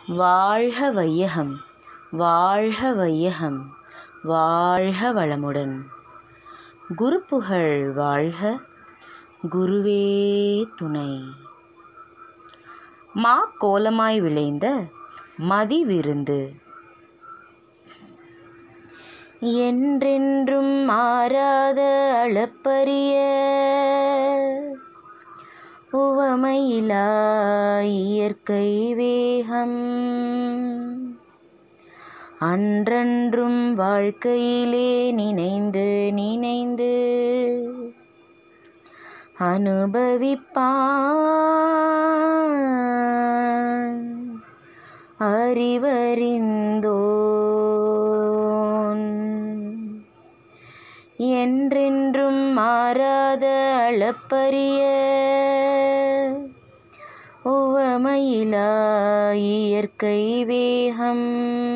வாழ்க வையகம் வாழ்க வையகம் வாழ்க வளமுடன் குருப்புகழ் வாழ்க குருவே துணை மா கோலமாய் விளைந்த மதிவிருந்து என்றென்றும் மாறாத அளப்பரிய உவமையிலா இயற்கை வேகம் அன்றன்றும் வாழ்க்கையிலே நினைந்து நினைந்து அனுபவிப்பான் அறிவறிந்தோன் என்றென்றும் மாறாத அளப்பரிய உவமையிலா இயற்கை வேகம்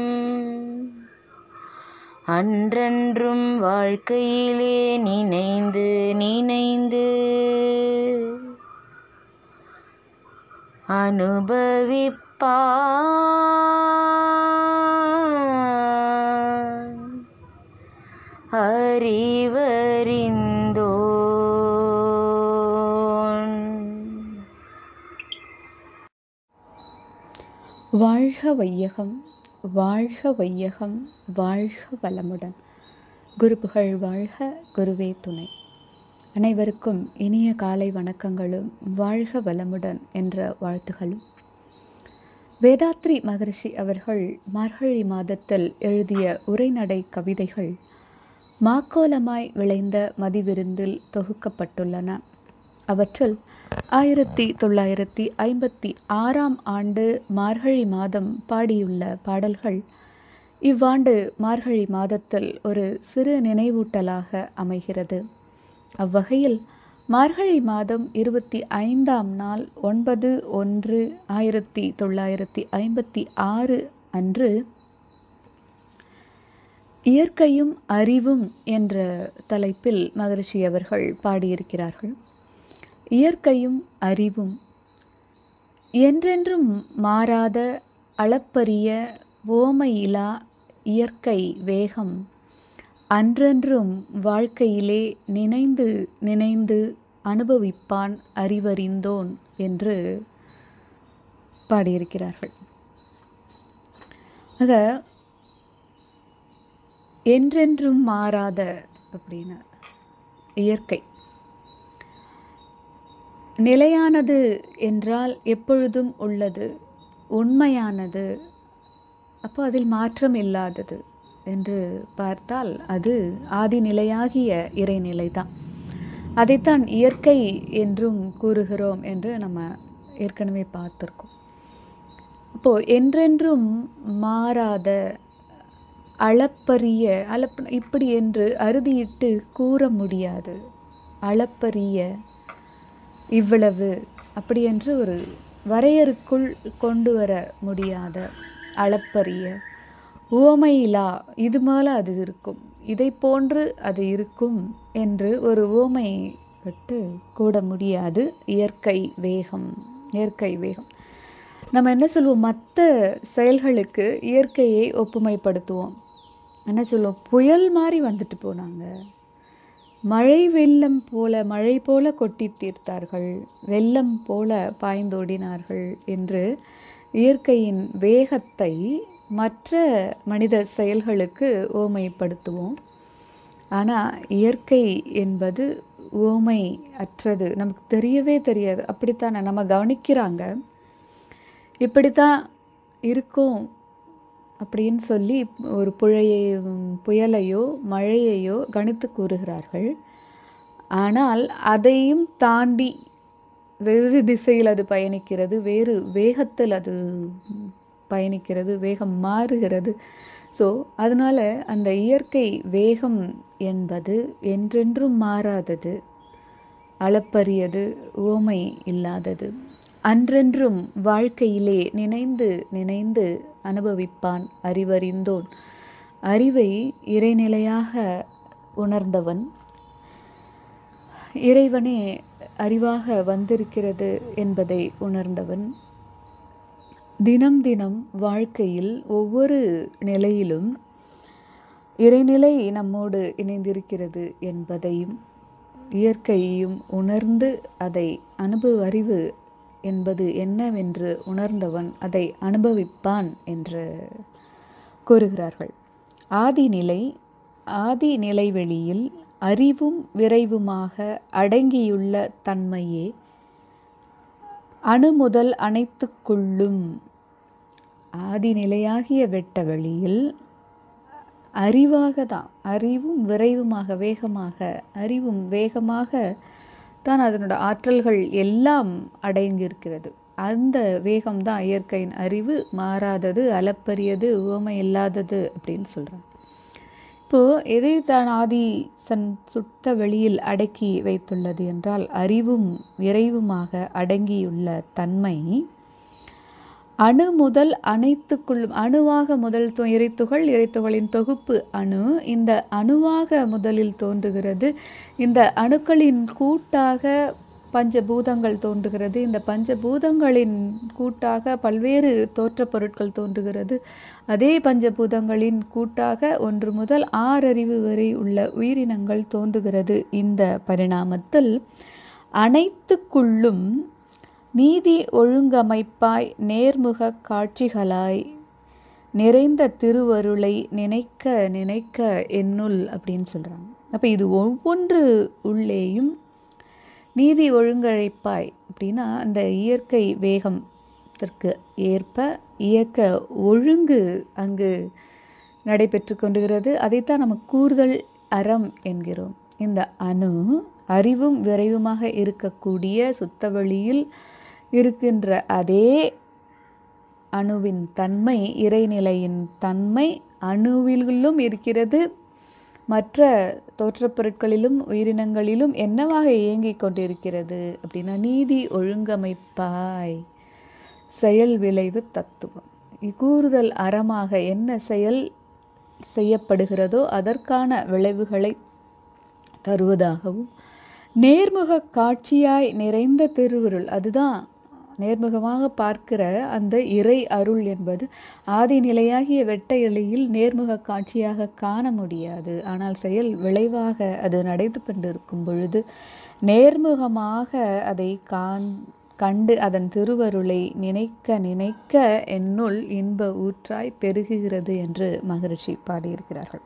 அன்றன்றும் வாழ்க்கையிலே நினைந்து நினைந்து அனுபவிப்பான் அறிவறிந்தோன் வாழ்க வையகம் வாழ்க வையகம் வாழ்க வளமுடன் குருப்புகழ் வாழ்க குருவே துணை அனைவருக்கும் இனிய காலை வணக்கங்களும் வாழ்க வளமுடன் என்ற வாழ்த்துகளும் வேதாத்ரி மகரிஷி அவர்கள் மார்கழி மாதத்தில் எழுதிய உரைநடை கவிதைகள் மாக்கோலமாய் விளைந்த மதிவிருந்தில் தொகுக்கப்பட்டுள்ளன அவற்றில் ஆயிரத்தி தொள்ளாயிரத்தி ஐம்பத்தி ஆறாம் ஆண்டு மார்கழி மாதம் பாடியுள்ள பாடல்கள் இவ்வாண்டு மார்கழி மாதத்தில் ஒரு சிறு நினைவூட்டலாக அமைகிறது அவ்வகையில் மார்கழி மாதம் இருபத்தி ஐந்தாம் நாள் ஒன்பது ஒன்று ஆயிரத்தி தொள்ளாயிரத்தி ஐம்பத்தி ஆறு அன்று இயற்கையும் அறிவும் என்ற தலைப்பில் மகரிஷி அவர்கள் பாடியிருக்கிறார்கள் இயற்கையும் அறிவும் என்றென்றும் மாறாத அளப்பரிய ஓமையிலா இயற்கை வேகம் அன்றென்றும் வாழ்க்கையிலே நினைந்து நினைந்து அனுபவிப்பான் அறிவறிந்தோன் என்று பாடியிருக்கிறார்கள் ஆக என்றென்றும் மாறாத அப்படின்னு இயற்கை நிலையானது என்றால் எப்பொழுதும் உள்ளது உண்மையானது அப்போ அதில் மாற்றம் இல்லாதது என்று பார்த்தால் அது ஆதிநிலையாகிய இறைநிலை தான் அதைத்தான் இயற்கை என்றும் கூறுகிறோம் என்று நம்ம ஏற்கனவே பார்த்துருக்கோம் அப்போது என்றென்றும் மாறாத அளப்பரிய அளப் இப்படி என்று அறுதியிட்டு கூற முடியாது அளப்பரிய இவ்வளவு அப்படி என்று ஒரு வரையறுக்குள் கொண்டு வர முடியாத அளப்பரிய ஓமையிலா இது மேல அது இருக்கும் இதை போன்று அது இருக்கும் என்று ஒரு ஓமை விட்டு கூட முடியாது இயற்கை வேகம் இயற்கை வேகம் நம்ம என்ன சொல்லுவோம் மற்ற செயல்களுக்கு இயற்கையை ஒப்புமைப்படுத்துவோம் என்ன சொல்லுவோம் புயல் மாதிரி வந்துட்டு போனாங்க மழை வெள்ளம் போல மழை போல கொட்டி தீர்த்தார்கள் வெள்ளம் போல பாய்ந்தோடினார்கள் என்று இயற்கையின் வேகத்தை மற்ற மனித செயல்களுக்கு ஓமைப்படுத்துவோம் ஆனால் இயற்கை என்பது ஓமை அற்றது நமக்கு தெரியவே தெரியாது அப்படித்தானே நம்ம கவனிக்கிறாங்க இப்படித்தான் இருக்கும் அப்படின்னு சொல்லி ஒரு புழையை புயலையோ மழையையோ கணித்து கூறுகிறார்கள் ஆனால் அதையும் தாண்டி வேறு திசையில் அது பயணிக்கிறது வேறு வேகத்தில் அது பயணிக்கிறது வேகம் மாறுகிறது ஸோ அதனால் அந்த இயற்கை வேகம் என்பது என்றென்றும் மாறாதது அளப்பரியது ஓமை இல்லாதது அன்றென்றும் வாழ்க்கையிலே நினைந்து நினைந்து அனுபவிப்பான் அறிவறிந்தோன் அறிவை இறைநிலையாக உணர்ந்தவன் இறைவனே அறிவாக வந்திருக்கிறது என்பதை உணர்ந்தவன் தினம் தினம் வாழ்க்கையில் ஒவ்வொரு நிலையிலும் இறைநிலை நம்மோடு இணைந்திருக்கிறது என்பதையும் இயற்கையையும் உணர்ந்து அதை அனுபவ அறிவு என்பது என்னவென்று உணர்ந்தவன் அதை அனுபவிப்பான் என்று கூறுகிறார்கள் ஆதிநிலை ஆதி நிலைவெளியில் அறிவும் விரைவுமாக அடங்கியுள்ள தன்மையே அணு முதல் அனைத்துக்குள்ளும் ஆதிநிலையாகிய வெட்ட வெளியில் அறிவாக தான் அறிவும் விரைவுமாக வேகமாக அறிவும் வேகமாக தான் அதனோட ஆற்றல்கள் எல்லாம் அடங்கியிருக்கிறது அந்த வேகம்தான் இயற்கையின் அறிவு மாறாதது அளப்பரியது உவமை இல்லாதது அப்படின்னு சொல்கிறாங்க இப்போது எதை தான் ஆதி சன் சுத்த வெளியில் அடக்கி வைத்துள்ளது என்றால் அறிவும் விரைவுமாக அடங்கியுள்ள தன்மை அணு முதல் அனைத்துக்குள்ளும் அணுவாக முதல் தோ இறைத்துகள் இறைத்துகளின் தொகுப்பு அணு இந்த அணுவாக முதலில் தோன்றுகிறது இந்த அணுக்களின் கூட்டாக பஞ்சபூதங்கள் தோன்றுகிறது இந்த பஞ்சபூதங்களின் கூட்டாக பல்வேறு தோற்றப் பொருட்கள் தோன்றுகிறது அதே பஞ்சபூதங்களின் கூட்டாக ஒன்று முதல் ஆறறிவு வரை உள்ள உயிரினங்கள் தோன்றுகிறது இந்த பரிணாமத்தில் அனைத்துக்குள்ளும் நீதி ஒழுங்கமைப்பாய் நேர்முக காட்சிகளாய் நிறைந்த திருவருளை நினைக்க நினைக்க என்னுள் அப்படின்னு சொல்கிறாங்க அப்போ இது ஒவ்வொன்று உள்ளேயும் நீதி ஒழுங்கழைப்பாய் அப்படின்னா அந்த இயற்கை வேகத்திற்கு ஏற்ப இயக்க ஒழுங்கு அங்கு நடைபெற்று கொண்டுகிறது அதைத்தான் நம்ம கூறுதல் அறம் என்கிறோம் இந்த அணு அறிவும் விரைவுமாக இருக்கக்கூடிய சுத்தவெளியில் இருக்கின்ற அதே அணுவின் தன்மை இறைநிலையின் தன்மை அணுவிலும் இருக்கிறது மற்ற தோற்றப் பொருட்களிலும் உயிரினங்களிலும் என்னவாக இயங்கிக் கொண்டிருக்கிறது அப்படின்னா நீதி ஒழுங்கமைப்பாய் செயல் விளைவு தத்துவம் கூறுதல் அறமாக என்ன செயல் செய்யப்படுகிறதோ அதற்கான விளைவுகளை தருவதாகவும் நேர்முக காட்சியாய் நிறைந்த திருவுருள் அதுதான் நேர்முகமாக பார்க்கிற அந்த இறை அருள் என்பது ஆதி நிலையாகிய வெட்ட இலையில் நேர்முக காட்சியாக காண முடியாது ஆனால் செயல் விளைவாக அது நடந்து கொண்டிருக்கும் பொழுது நேர்முகமாக அதை காண் கண்டு அதன் திருவருளை நினைக்க நினைக்க என்னுள் இன்ப ஊற்றாய் பெருகுகிறது என்று மகரிஷி பாடியிருக்கிறார்கள்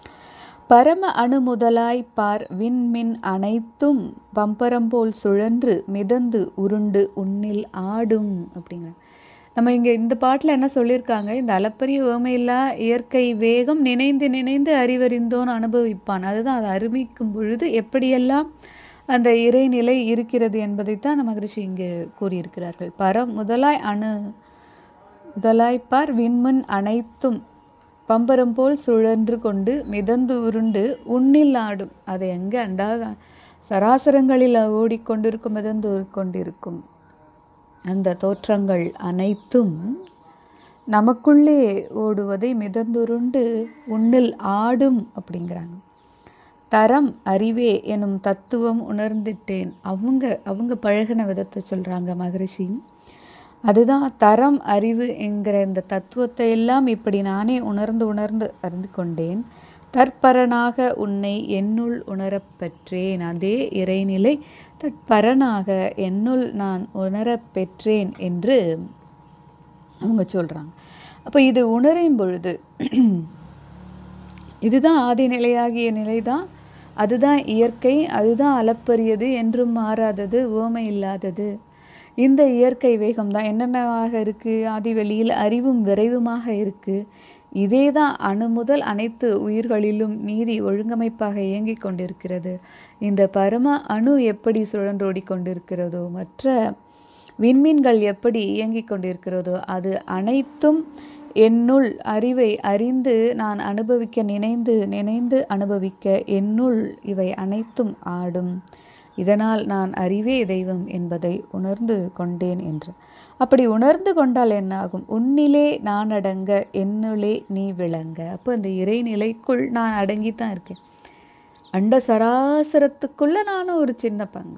பரம அணு முதலாய் பார் விண்மின் அனைத்தும் பம்பரம் போல் சுழன்று மிதந்து உருண்டு உன்னில் ஆடும் அப்படிங்கிற நம்ம இங்கே இந்த பாட்டில் என்ன சொல்லியிருக்காங்க இந்த அளப்பரிய ஓமையில்லா இயற்கை வேகம் நினைந்து நினைந்து அறிவறிந்தோன்னு அனுபவிப்பான் அதுதான் அதை அருமிக்கும் பொழுது எப்படியெல்லாம் அந்த இறைநிலை இருக்கிறது என்பதைத்தான் மகரிஷி இங்கு கூறியிருக்கிறார்கள் பரம் முதலாய் அணு முதலாய்ப்பார் விண்மண் அனைத்தும் பம்பரம் போல் சுழன்று கொண்டு மிதந்து உருண்டு உன்னில் ஆடும் அதை எங்கே அண்டாக சராசரங்களில் ஓடிக்கொண்டிருக்கும் மிதந்து கொண்டிருக்கும் அந்த தோற்றங்கள் அனைத்தும் நமக்குள்ளே ஓடுவதை மிதந்துருண்டு உன்னில் ஆடும் அப்படிங்கிறாங்க தரம் அறிவே எனும் தத்துவம் உணர்ந்துட்டேன் அவங்க அவங்க பழகின விதத்தை சொல்கிறாங்க மகரிஷி அதுதான் தரம் அறிவு என்கிற இந்த தத்துவத்தை எல்லாம் இப்படி நானே உணர்ந்து உணர்ந்து அறிந்து கொண்டேன் தற்பரனாக உன்னை என்னுள் உணரப் பெற்றேன் அதே இறைநிலை தற்பரனாக என்னுள் நான் உணரப் பெற்றேன் என்று அவங்க சொல்கிறாங்க அப்போ இது உணரும் பொழுது இதுதான் ஆதி நிலையாகிய நிலை தான் அதுதான் இயற்கை அதுதான் அளப்பரியது என்றும் மாறாதது ஓமை இல்லாதது இந்த இயற்கை வேகம் தான் என்னென்னவாக இருக்குது ஆதி வெளியில் அறிவும் விரைவுமாக இருக்குது இதே தான் அணு முதல் அனைத்து உயிர்களிலும் நீதி ஒழுங்கமைப்பாக இயங்கிக் கொண்டிருக்கிறது இந்த பரம அணு எப்படி சுழன்றோடி கொண்டிருக்கிறதோ மற்ற விண்மீன்கள் எப்படி இயங்கிக் கொண்டிருக்கிறதோ அது அனைத்தும் என்னுள் அறிவை அறிந்து நான் அனுபவிக்க நினைந்து நினைந்து அனுபவிக்க என்னுள் இவை அனைத்தும் ஆடும் இதனால் நான் அறிவே தெய்வம் என்பதை உணர்ந்து கொண்டேன் என்று அப்படி உணர்ந்து கொண்டால் என்னாகும் உன்னிலே நான் அடங்க என்னுளே நீ விளங்க அப்போ அந்த இறைநிலைக்குள் நான் அடங்கி தான் இருக்கேன் அண்ட சராசரத்துக்குள்ளே நானும் ஒரு சின்ன பங்கு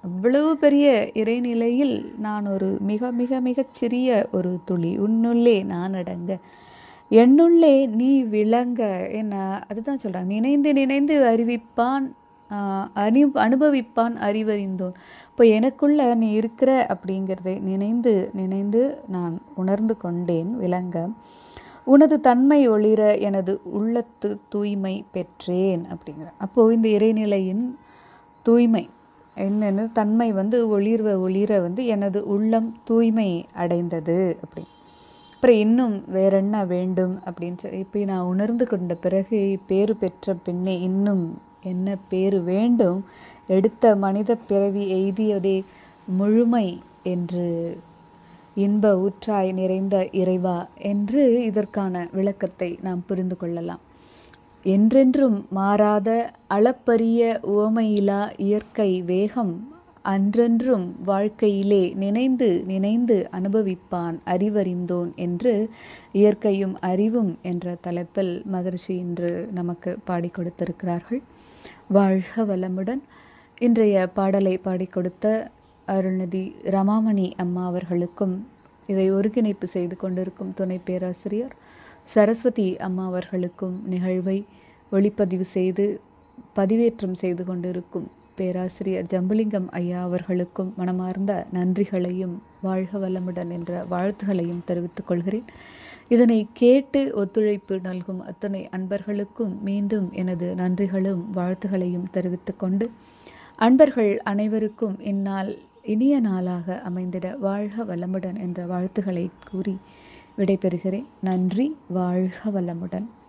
அவ்வளவு பெரிய இறைநிலையில் நான் ஒரு மிக மிக மிகச் சிறிய ஒரு துளி உன்னுள்ளே நான் அடங்க என்னுள்ளே நீ விளங்க என்ன அதுதான் சொல்கிறாங்க நினைந்து நினைந்து அறிவிப்பான் ஆஹ், அனு அனுபவிப்பான் அறிவறிந்தோன் இப்போ எனக்குள்ள நீ இருக்கிற அப்படிங்கிறதை நினைந்து நினைந்து நான் உணர்ந்து கொண்டேன் விளங்க உனது தன்மை ஒளிர எனது உள்ளத்து தூய்மை பெற்றேன் அப்படிங்கிற அப்போது இந்த இறைநிலையின் தூய்மை என்னென்னு தன்மை வந்து ஒளிர்வ ஒளிர வந்து எனது உள்ளம் தூய்மை அடைந்தது அப்படி அப்புறம் இன்னும் வேற என்ன வேண்டும் அப்படின்னு சொல்லி இப்போ நான் உணர்ந்து கொண்ட பிறகு பேறு பெற்ற பெண்ணே இன்னும் என்ன பேறு வேண்டும் எடுத்த மனித பிறவி எய்தியதே முழுமை என்று இன்ப ஊற்றாய் நிறைந்த இறைவா என்று இதற்கான விளக்கத்தை நாம் புரிந்து கொள்ளலாம் என்றென்றும் மாறாத அளப்பரிய உவமையிலா இயற்கை வேகம் அன்றென்றும் வாழ்க்கையிலே நினைந்து நினைந்து அனுபவிப்பான் அறிவறிந்தோன் என்று இயற்கையும் அறிவும் என்ற தலைப்பில் மகர்ஷி இன்று நமக்கு பாடிக் கொடுத்திருக்கிறார்கள் வாழ்க வளமுடன் இன்றைய பாடலை பாடிக் கொடுத்த அருள்நிதி ரமாமணி அம்மா அவர்களுக்கும் இதை ஒருங்கிணைப்பு செய்து கொண்டிருக்கும் துணை பேராசிரியர் சரஸ்வதி அம்மா அவர்களுக்கும் நிகழ்வை ஒளிப்பதிவு செய்து பதிவேற்றம் செய்து கொண்டிருக்கும் பேராசிரியர் ஜம்புலிங்கம் ஐயா அவர்களுக்கும் மனமார்ந்த நன்றிகளையும் வாழ்க வளமுடன் என்ற வாழ்த்துகளையும் தெரிவித்துக் கொள்கிறேன் இதனை கேட்டு ஒத்துழைப்பு நல்கும் அத்தனை அன்பர்களுக்கும் மீண்டும் எனது நன்றிகளும் வாழ்த்துகளையும் தெரிவித்துக் கொண்டு அன்பர்கள் அனைவருக்கும் இந்நாள் இனிய நாளாக அமைந்திட வாழ்க வளமுடன் என்ற வாழ்த்துக்களை கூறி விடைபெறுகிறேன் நன்றி வாழ்க வளமுடன்